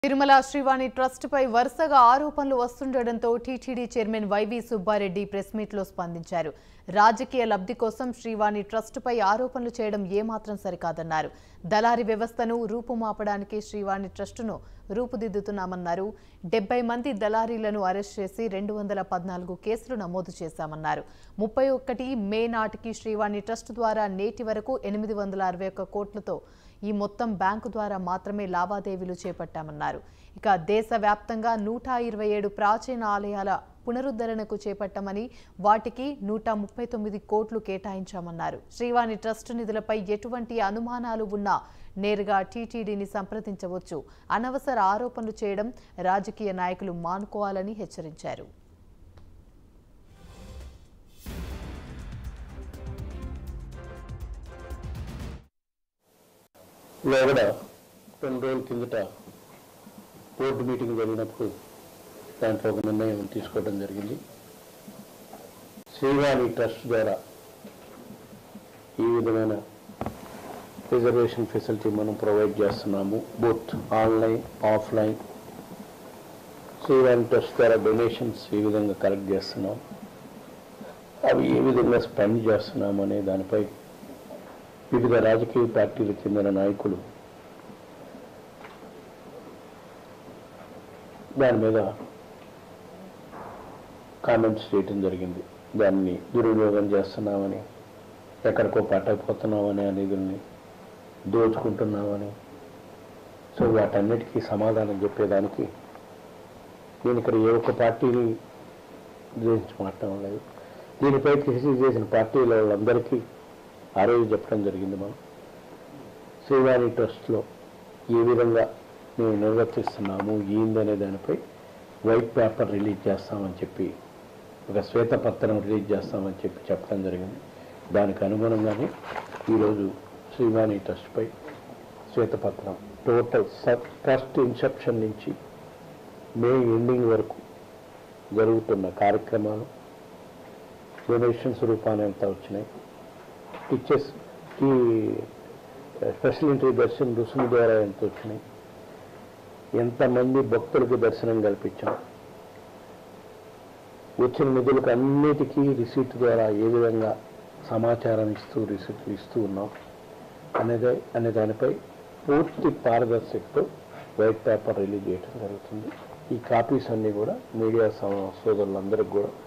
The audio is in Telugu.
తిరుమల శ్రీవాణి ట్రస్ట్ పై వరుసగా ఆరోపణలు వస్తుండటంతో TTD chairman YV Subba Reddy press meet లో స్పందించారు రాజకీయ లబ్ధి కోసం శ్రీవాణి ట్రస్ట్ పై ఆరోపణలు చేయడం ఏమాత్రం సరికాదన్నారు దళారీ వ్యవస్థను రూపుమాపడానికి శ్రీవాణి ట్రస్టును రూపుదిద్దుతున్నామన్నారు డెబ్బై మంది దళారీలను అరెస్ట్ చేసి రెండు వందల పద్నాలుగు కేసులు నమోదు చేశామన్నారు ముప్పై ఒకటి మే నాటికి శ్రీవాణి ట్రస్ట్ ద్వారా నేటి వరకు ఎనిమిది వందల అరవై ఒక్క కోట్లతో ఈ మొత్తం బ్యాంకు ద్వారా మాత్రమే లావాదేవీలు చేపట్టామన్నారు ఇక దేశవ్యాప్తంగా నూట ఇరవై ఏడు ప్రాచీన ఆలయాల పునరుద్ధరణకు చేపట్టామని వాటికి నూట ముప్పై తొమ్మిది కోట్లు కేటాయించామన్నారు శ్రీవాణి ట్రస్ట్ నిధులపై ఎటువంటి అనుమానాలు ఉన్నా నేరుగా టీటీడీని సంప్రదించవచ్చు అనవసర ఆరోపణలు చేయడం రాజకీయ నాయకులు మానుకోవాలని హెచ్చరించారు ఇలా కూడా రెండు రోజుల కిందట బోర్డు మీటింగ్ జరిగినప్పుడు దాంట్లో ఒక నిర్ణయం తీసుకోవడం జరిగింది శ్రీవాణి ట్రస్ట్ ద్వారా ఈ విధమైన రిజర్వేషన్ ఫెసిలిటీ మనం ప్రొవైడ్ చేస్తున్నాము both online offline Srivani trust ద్వారా డొనేషన్స్ ఈ విధంగా కలెక్ట్ చేస్తున్నాం అవి ఏ విధంగా స్పెండ్ చేస్తున్నాము అనే దానిపై వివిధ రాజకీయ పార్టీలకు చెందిన నాయకులు దాని మీద కామెంట్స్ చేయటం జరిగింది దాన్ని దుర్వినియోగం చేస్తున్నామని ఎక్కడికో పట్టకపోతున్నామని ఆ నిధుల్ని దోచుకుంటున్నామని సో వాటన్నిటికీ సమాధానం చెప్పేదానికి నేను ఇక్కడ ఏ ఒక్క పార్టీని గురించి మాట్లాడడం లేదు దీనిపై కృషి చేసిన పార్టీల వాళ్ళందరికీ ఆ రోజు చెప్పడం జరిగింది మనం శ్రీవాణి ట్రస్ట్లో ఏ విధంగా మేము నిర్వర్తిస్తున్నాము ఏందనే దానిపై వైట్ పేపర్ రిలీజ్ చేస్తామని చెప్పి ఒక శ్వేతపత్రం రిలీజ్ చేస్తామని చెప్పి చెప్పడం జరిగింది దానికి అనుగుణంగానే ఈరోజు శ్రీవాణి ట్రస్ట్పై శ్వేతపత్రం టోటల్ ట్రస్ట్ ఇన్సెప్షన్ నుంచి మే ఎండింగ్ వరకు జరుగుతున్న కార్యక్రమాలు డొనేషన్స్ రూపాన్ని ఎంత వచ్చినాయి టీచర్స్ ఈ స్పెషల్ ఎంట్రీ దర్శనం రుసుము ద్వారా ఎంత వచ్చినాయి ఎంతమంది భక్తులకు దర్శనం కల్పించాం వచ్చిన నిధులకు అన్నిటికీ రిసీట్ ద్వారా ఏ విధంగా సమాచారం ఇస్తూ రిసీట్లు ఇస్తూ ఉన్నాం అనేది అనే దానిపై పూర్తి పారదర్శకతో వైట్ పేపర్ రిలీజ్ చేయడం జరుగుతుంది ఈ కాపీస్ అన్నీ కూడా మీడియా సోదరులందరికీ కూడా